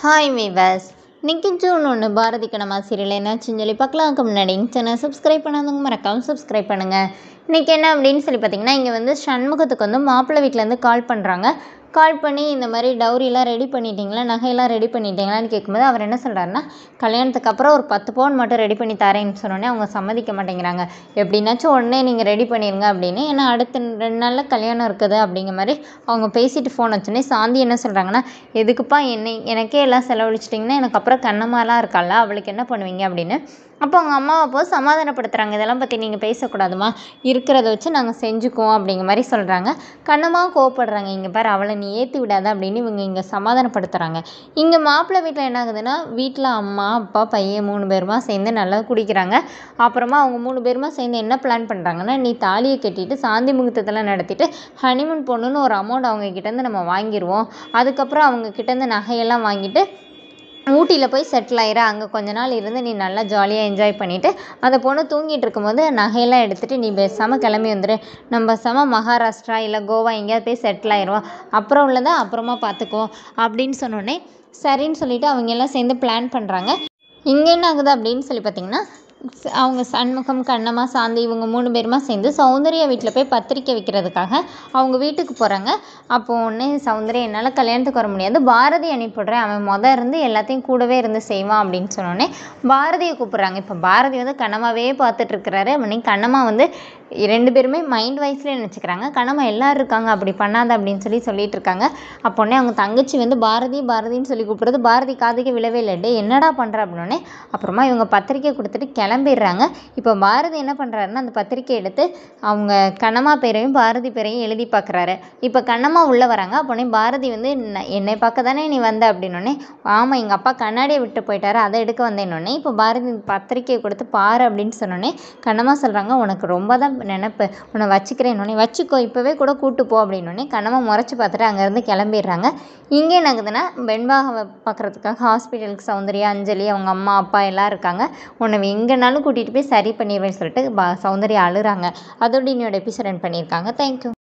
hi viewers இன்னைக்கு June ஒன்று Bharathi கணமா serial என்னாச்சுன்னு சொல்லி பார்க்கலாம் அதுக்கு முன்னாடி சேனல் சப்ஸ்கிரைப் பண்ணாதவங்க மறக்காமல் சப்ஸ்கிரைப் பண்ணுங்கள் இன்றைக்கி என்ன அப்படின்னு சொல்லி பார்த்தீங்கன்னா இங்கே வந்து சண்முகத்துக்கு வந்து மாப்பிள்ளை வீட்டிலேருந்து கால் பண்ணுறாங்க கால் பண்ணி இந்த மாதிரி டௌரியெலாம் ரெடி பண்ணிட்டீங்களா நகையெல்லாம் ரெடி பண்ணிட்டீங்களான்னு கேட்கும்போது அவர் என்ன சொல்கிறாருன்னா கல்யாணத்துக்கு அப்புறம் ஒரு பத்து பவுன் மட்டும் ரெடி பண்ணி தரேன்னு சொன்னோடனே அவங்க சம்மதிக்க மாட்டேங்கிறாங்க எப்படின்னாச்சும் உடனே நீங்கள் ரெடி பண்ணிடுங்க அப்படின்னு ஏன்னா அடுத்த ரெண்டு நாளில் கல்யாணம் இருக்குது அப்படிங்கிற மாதிரி அவங்க பேசிட்டு ஃபோன் வச்சோடனே சாந்தி என்ன சொல்கிறாங்கன்னா எதுக்குப்பா என்னை எனக்கே எல்லாம் செலவழிச்சிட்டிங்கன்னா எனக்கு அப்புறம் கண்ணம்மாலாம் இருக்கால அவளுக்கு என்ன பண்ணுவீங்க அப்படின்னு அப்போ அவங்க அம்மாவை போய் சமாதானப்படுத்துகிறாங்க இதெல்லாம் பற்றி நீங்கள் பேசக்கூடாதுமா இருக்கிறத வச்சு நாங்கள் செஞ்சுக்குவோம் அப்படிங்கிற மாதிரி சொல்கிறாங்க கண்ணம்மா கோவப்படுறாங்க இங்கே பாரு அவளை நீ ஏற்றி விடாத அப்படின்னு இவங்க இங்கே சமாதானப்படுத்துகிறாங்க இங்கே மாப்பிள்ளை வீட்டில் என்ன ஆகுதுன்னா வீட்டில் அம்மா அப்பா பையன் மூணு பேருமா சேர்ந்து நல்லா குடிக்கிறாங்க அப்புறமா அவங்க மூணு பேருமா சேர்ந்து என்ன பிளான் பண்ணுறாங்கன்னா நீ தாலியை கட்டிட்டு சாந்தி முகூர்த்தத்தெல்லாம் நடத்திட்டு ஹனிமூன் பொண்ணுன்னு ஒரு அமௌண்ட் அவங்க கிட்டேருந்து நம்ம வாங்கிடுவோம் அதுக்கப்புறம் அவங்க கிட்டேருந்து நகையெல்லாம் வாங்கிட்டு ஊட்டியில் போய் செட்டில் ஆயிரு அங்கே கொஞ்ச நாள் இருந்து நீ நல்லா ஜாலியாக என்ஜாய் பண்ணிவிட்டு அந்த பொண்ணு தூங்கிட்டு இருக்கும்போது நகையெல்லாம் எடுத்துகிட்டு நீ பேசாமல் கிளம்பி வந்துடு நம்ம பேசாமல் மகாராஷ்டிரா இல்லை கோவா எங்கேயாவது போய் செட்டில் ஆயிடுவோம் அப்புறம் உள்ளதை அப்புறமா பார்த்துக்குவோம் அப்படின்னு சொன்னோடனே சரின்னு சொல்லிட்டு அவங்க எல்லாம் சேர்ந்து பிளான் பண்ணுறாங்க இங்கே என்ன ஆகுது அப்படின்னு சொல்லி பார்த்தீங்கன்னா ச- அவங்க சண்முகம் கண்ணம்மா சாந்தி இவங்க மூணு பேருமா சேர்ந்து சௌந்தர்யா வீட்டில் போய் பத்திரிக்கை வைக்கிறதுக்காக அவங்க வீட்டுக்கு போகிறாங்க அப்போ ஒன்று சௌந்தர்யா என்னால் கல்யாணத்துக்கு வர முடியாது பாரதி அனுப்பிவிட்றேன் அவன் மொதல் இருந்து எல்லாத்தையும் கூடவே இருந்து செய்வான் அப்படின்னு சொன்னோடனே பாரதியை கூப்பிட்றாங்க இப்போ பாரதி வந்து கண்ணம்மாவே பார்த்துட்டு இருக்கிறாரு அப்படின்னு கண்ணம்மா வந்து ரெண்டு பேருமே மைண்ட் வைஸ்லேயே நினச்சிக்கிறாங்க கண்ணம்மா எல்லாரும் இருக்காங்க அப்படி பண்ணாத அப்படின்னு சொல்லி சொல்லிட்டு இருக்காங்க அப்போனே அவங்க தங்கச்சி வந்து பாரதி பாரதின்னு சொல்லி கூப்பிடுறது பாரதி காதுக்கு விழவே இல்லை டே என்னடா பண்ணுற அப்படின்னே அப்புறமா இவங்க பத்திரிக்கை கொடுத்துட்டு கிளம்பிடுறாங்க இப்போ பாரதி என்ன பண்ணுறாருன்னா அந்த பத்திரிக்கை எடுத்து அவங்க கண்ணம்மா பேரையும் பாரதி பேரையும் எழுதி பார்க்குறாரு இப்போ கண்ணம்மா உள்ளே வராங்க அப்போனே பாரதி வந்து "ந- என்னை பார்க்க தானே நீ வந்த அப்படின்னோடனே ஆமாம் எங்கள் அப்பா கண்ணாடியை விட்டு போயிட்டாரு அதை எடுக்க வந்தேன்னொடனே இப்போ பாரதி இந்த பத்திரிக்கையை கொடுத்து பாரு அப்படின்னு சொன்னோடனே கண்ணம்மா சொல்கிறாங்க உனக்கு ரொம்ப தான் நினப்பு உன்னை வச்சுக்கிறேன்னொடனே வச்சுக்கோ இப்போவே கூட கூட்டு போ அப்படின்னோடனே கண்ணம்மா முறைச்சி பார்த்துட்டு அங்கேருந்து கிளம்பிடுறாங்க இங்கே என்ன ஆகுதுன்னா வெண்பாவை பார்க்குறதுக்காக ஹாஸ்பிட்டலுக்கு சௌந்தர்யா அஞ்சலி அவங்க அம்மா அப்பா எல்லாம் இருக்காங்க உன்னை எங்கேனாலும் கூட்டிகிட்டு போய் சரி பண்ணிடுவேன்னு சொல்லிட்டு பா சௌந்தர்யா அழுறாங்க அதோட இன்னொரு எபிசோட் ரன் பண்ணியிருக்காங்க தேங்க்யூ